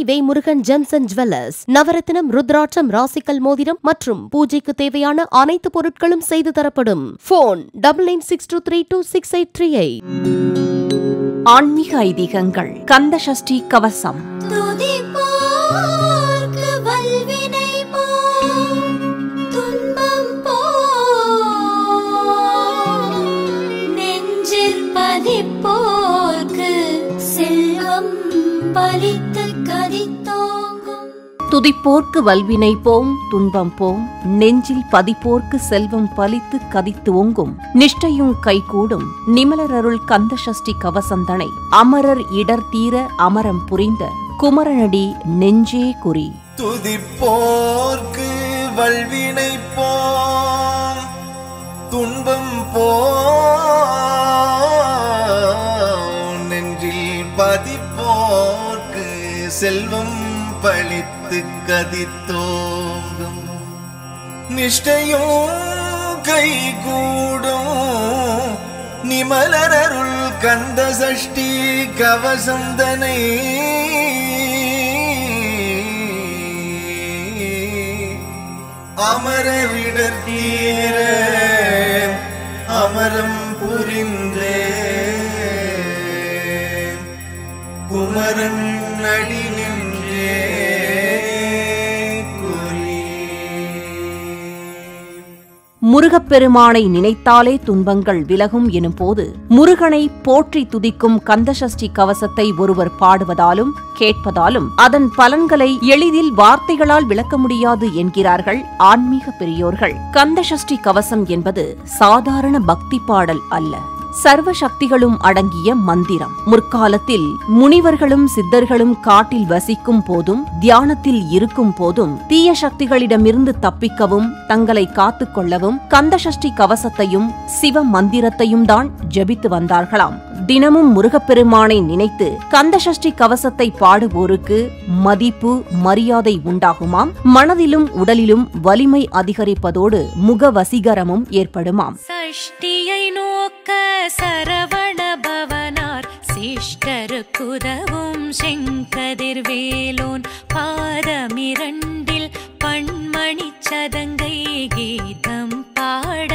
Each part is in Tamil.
கைதை முருகன் ஜெம்ஸ் அண்ட் ஜுவல்லர்ஸ் நவரத்தினம் ருத்ராட்சம் ராசிக்கல் மோதிரம் மற்றும் பூஜைக்கு தேவையான அனைத்து பொருட்களும் செய்து தரப்படும் phone double nine six two three two six eight three eight ஆன்மீக ஐதீகங்கள் கந்த சஷ்டி கவசம் துதிப்போர்க்கு வல்வினை போம், துன்பம் போம். நெஞ்சிற் பதிப்போர்க்கு செல்வம் பலித்து கதித்தோங்கும் துதிப்போர்க்கு வல்வினை போம் துன்பம் போம் நெஞ்சில் பதிப்போர்க்கு செல்வம் பலித்து கதித்து ஓங்கும் நிஷ்டையும் கைகூடும் நிமலரருள் கந்த சஷ்டி கவசந்தனை அமரர் இடர் தீர அமரம் புரிந்த குமரனடி நெஞ்சே குறி துதிப்போர்க்கு வல்வினை போம் துன்பம் போம் நெஞ்சில் பதிப்போர்க்கு செல்வம் பழித்து கதித்தோங்கும் நிஷ்டையும் கைகூடும் நிமலரருள் கந்த சஷ்டி கவசந்தனை அமரவிடர் தீர அமரம் புரிந்தே குமரன் அடி நின்றே குறி முருகப்பெருமானை நினைத்தாலே துன்பங்கள் விலகும் எனும்போது முருகனை போற்றி துதிக்கும் கந்தசஷ்டி கவசத்தை ஒருவர் பாடுவதாலும் கேட்பதாலும் அதன் பலன்களை எளிதில் வார்த்தைகளால் விளக்க முடியாது என்கிறார்கள் ஆன்மீக பெரியோர்கள் கந்தசஷ்டி கவசம் என்பது சாதாரண பக்தி பாடல் அல்ல சர்வ சக்திகளும் அடங்கிய மந்திரம் முற்காலத்தில் முனிவர்களும் சித்தர்களும் காட்டில் வசிக்கும் போதும் தியானத்தில் இருக்கும் போதும் தீய சக்திகளிடமிருந்து தப்பிக்கவும் தங்களை காத்துக் கொள்ளவும் கந்தசஷ்டி கவசத்தையும் சிவ மந்திரத்தையும் தான் ஜபித்து வந்தார்களாம் தினமும் முருகப்பெருமானை நினைத்து கந்தசஷ்டி கவசத்தை பாடுவோருக்கு மதிப்பு மரியாதை உண்டாகுமாம் மனதிலும் உடலிலும் வலிமை அதிகரிப்பதோடு முக வசீகரமும் ஏற்படுமாம் சஷ்டியை நோக்க சரவண பவனார் சிஷ்டருக்குதவும் செங்கதிர்வேலோன் பாதமிரண்டில் பண்மணி சதங்கை கீதம் பாட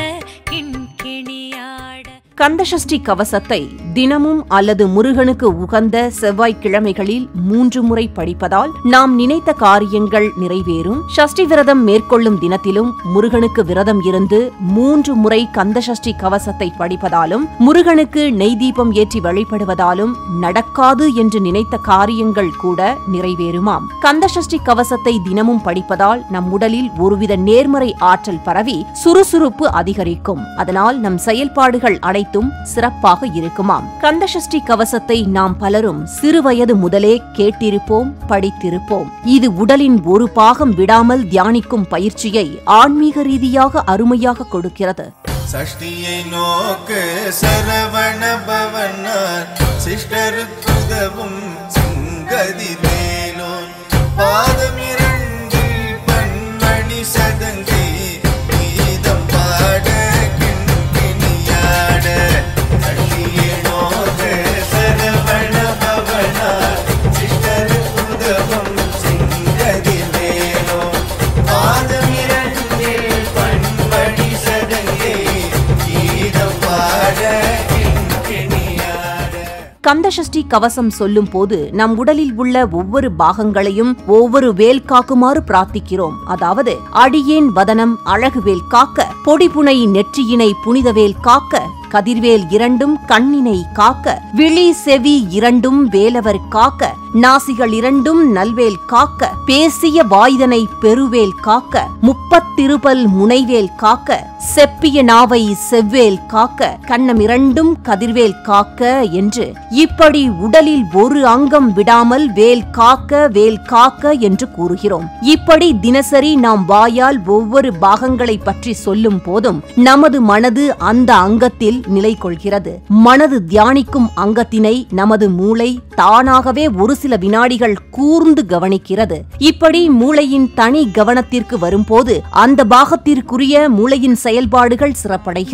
கிண்கிணியாட கந்தசஷ்டி கவசத்தை தினமும் அல்லது முருகனுக்கு உகந்த செவ்வாய்க்கிழமைகளில் மூன்று முறை படிப்பதால் நாம் நினைத்த காரியங்கள் நிறைவேறும் சஷ்டி விரதம் மேற்கொள்ளும் தினத்திலும் முருகனுக்கு விரதம் இருந்து மூன்று முறை கந்தசஷ்டி கவசத்தை படிப்பதாலும் முருகனுக்கு நெய் தீபம் ஏற்றி வழிபடுவதாலும் நடக்காது என்று நினைத்த காரியங்கள் கூட நிறைவேறுமாம் கந்தசஷ்டி கவசத்தை தினமும் படிப்பதால் நம் உடலில் ஒருவித நேர்மறை ஆற்றல் பரவி சுறுசுறுப்பு அதிகரிக்கும் அதனால் நம் செயல்பாடுகள் அனைத்தும் சிறப்பாக இருக்குமாம் கந்தசஷ்டி கவசத்தை நாம் பலரும் சிறுவயது முதலே கேட்டிருப்போம் படித்திருப்போம் இது உடலின் ஒரு பாகம் விடாமல் தியானிக்கும் பயிற்சியை ஆன்மீக ரீதியாக அருமையாக கொடுக்கிறது சஷ்டியை நோக்கு சரவண பவனார் சிஷ்டருக்குதவும் சிங்கதி வேலோன் பாதமிரண்டில் பன்மணி சதங்கை கீதம் பாட கிண்கிணியாட சஷ்டியை நோக்கு சரவண பவனார் சிஷ்டருக்குதவும் சிங்கதி வேலோன் பாதமிரண்டில் பண்படி சதங்கை கீதம் பாட கிண்கிணியாட கந்தசஷ்டி கவசம் சொல்லும் போது நம் உடலில் உள்ள ஒவ்வொரு பாகங்களையும் ஒவ்வொரு வேல் காக்குமாறு பிரார்த்திக்கிறோம் அதாவது அடியேன் வதனம் அழகுவேல் காக்க பொடிப்புனை நெற்றியினை புனிதவேல் காக்க கதிர்வேல் இரண்டும் கண்ணினை காக்க விழி செவி இரண்டும் வேலவர் காக்க நாசிகள் இரண்டும் நல்வேல் காக்க பேசிய வாய்தனை பெருவேல் காக்க முப்பத்திருபல் முனைவேல் காக்க செப்பிய நாவை செவ்வேல் காக்க கண்ணம் இரண்டும் கதிர்வேல் காக்க என்று இப்படி உடலில் ஒரு அங்கம் விடாமல் வேல் காக்க வேல் காக்க என்று கூறுகிறோம் இப்படி தினசரி நாம் வாயால் ஒவ்வொரு பாகங்களை பற்றி சொல்லும் போதும் நமது மனது அந்த அங்கத்தில் நிலை கொள்கிறது மனது தியானிக்கும் அங்கத்தினை நமது மூளை தானாகவே ஒரு சில வினாடிகள் கூர்ந்து கவனிக்கிறது இப்படி மூளையின் தனி கவனத்திற்கு வரும்போது அந்த பாகத்திற்குரிய மூளையின் செயல்பாடுகள் சிறப்படைகிறது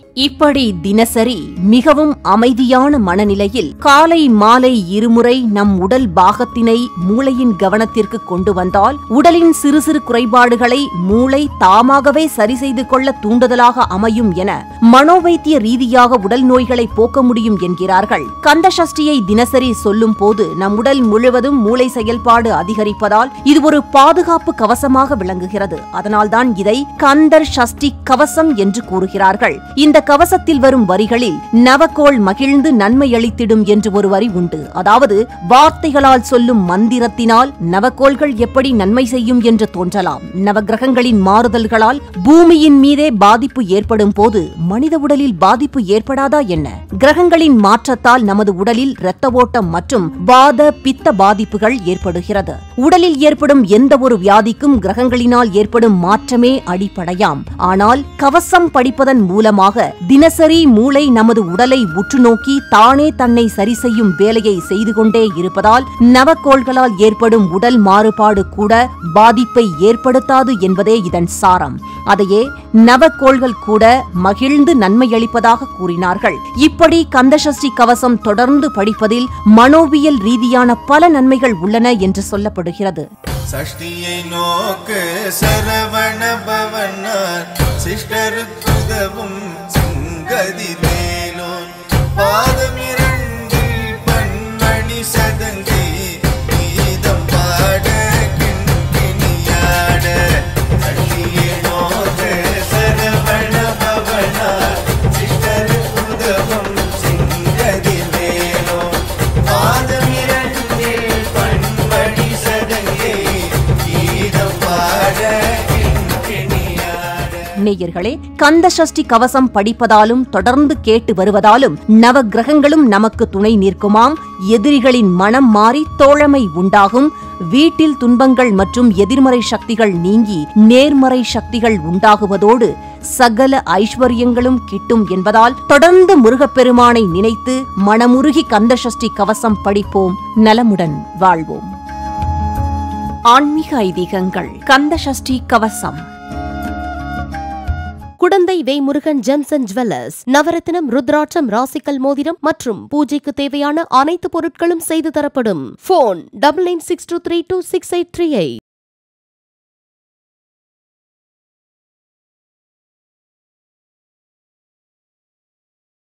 இப்படி தினசரி மிகவும் அமைதியான மனநிலையில் காலை மாலை இருமுறை நம் உடல் பாகத்தினை மூளையின் கவனத்திற்கு கொண்டு வந்தால் உடலின் சிறு சிறு குறைபாடுகளை மூளை தாமாகவே சரி செய்து கொள்ள தூண்டுதலாக அமையும் என மனோவைத்திய ரீதியாக உடல் நோய்களை போக்க முடியும் என்கிறார்கள் கந்த சஷ்டியை தினசரி சொல்லும் போது நம் உடல் முழுவதும் மூளை செயல்பாடு அதிகரிப்பதால் இது ஒரு பாதுகாப்பு கவசமாக விளங்குகிறது அதனால்தான் இதை கந்தர் சஷ்டி கவசம் என்று கூறுகிறார்கள் இந்த கவசத்தில் வரும் வரிகளில் நவக்கோள் மகிழ்ந்து நன்மை அளித்திடும் என்று ஒரு வரி உண்டு அதாவது வார்த்தைகளால் சொல்லும் மந்திரத்தினால் நவக்கோள்கள் எப்படி நன்மை செய்யும் என்று தோன்றலாம் நவகிரகங்களின் மாறுதல்களால் பூமியின் மீதே பாதிப்பு ஏற்படும் போது மனித உடலில் பாதிப்பு ஏற்படாதா என்ன கிரகங்களின் மாற்றத்தால் நமது உடலில் இரத்த ஓட்டம் மற்றும் வாத பித்த பாதிப்புகள் ஏற்படுகிறது உடலில் ஏற்படும் எந்த ஒரு வியாதிக்கும் கிரகங்களினால் ஏற்படும் மாற்றமே அடிப்படையாம் ஆனால் கவசம் படிப்பதன் மூலமாக தினசரி மூளை நமது உடலை உற்று நோக்கி தானே தன்னை சரி செய்யும் வேலையை செய்து கொண்டே இருப்பதால் நவக்கோள்களால் ஏற்படும் உடல் மாறுபாடு கூட பாதிப்பை ஏற்படுத்தாது என்பதே இதன் சாரம் அதையே நவக்கோள்கள் கூட மகிழ்ந்து நன்மையளிப்பதாக கூறினார்கள் இப்படி கந்தசஷ்டி கவசம் தொடர்ந்து படிப்பதில் மனோவியல் ரீதியான பல நன்மைகள் உள்ளன என்று சொல்லப்படுகிறது சஷ்டியை நோக்கு சரவண பவனார் சிஷ்டருக்குதவும் சிங்கதி மேலோன் பாதம் இரண்டில் பன்மணி சதங்கை கீதம் பாட கிண்கிணியாட சஷ்டியை நோக்கு சரவண பவனார் சிஷ்டருக்குதவும் சிங்கதி மேலோன் பாதம் இரண்டில் பன்மணி சதங்கை கீதம் பாட கிண்கிணியாட நேயர்களே கந்த சஷ்டி கவசம் படிப்பதாலும் தொடர்ந்து கேட்டு வருவதாலும் நவ கிரகங்களும் நமக்கு துணை நிற்குமாம் எதிரிகளின் மனம் மாறி தோழமை உண்டாகும் வீட்டில் துன்பங்கள் மற்றும் எதிர்மறை சக்திகள் நீங்கி நேர்மறை சக்திகள் உண்டாகுவதோடு சகல ஐஸ்வர்யங்களும் கிட்டும் என்பதால் தொடர்ந்து முருகப்பெருமானை நினைத்து மனமுருகி கந்த சஷ்டி கவசம் படிப்போம் நலமுடன் வாழ்வோம் ஆன்மீக ஐதீகங்கள் Kanda Sashti Kavasam Kudanthai Vemurugan gems and jewellers நவரத்தினம் ருத்ராட்சம் ராசிக்கல் மோதிரம் மற்றும் பூஜைக்கு தேவையான அனைத்து பொருட்களும் செய்து தரப்படும் phone double nine six two three two six eight three eight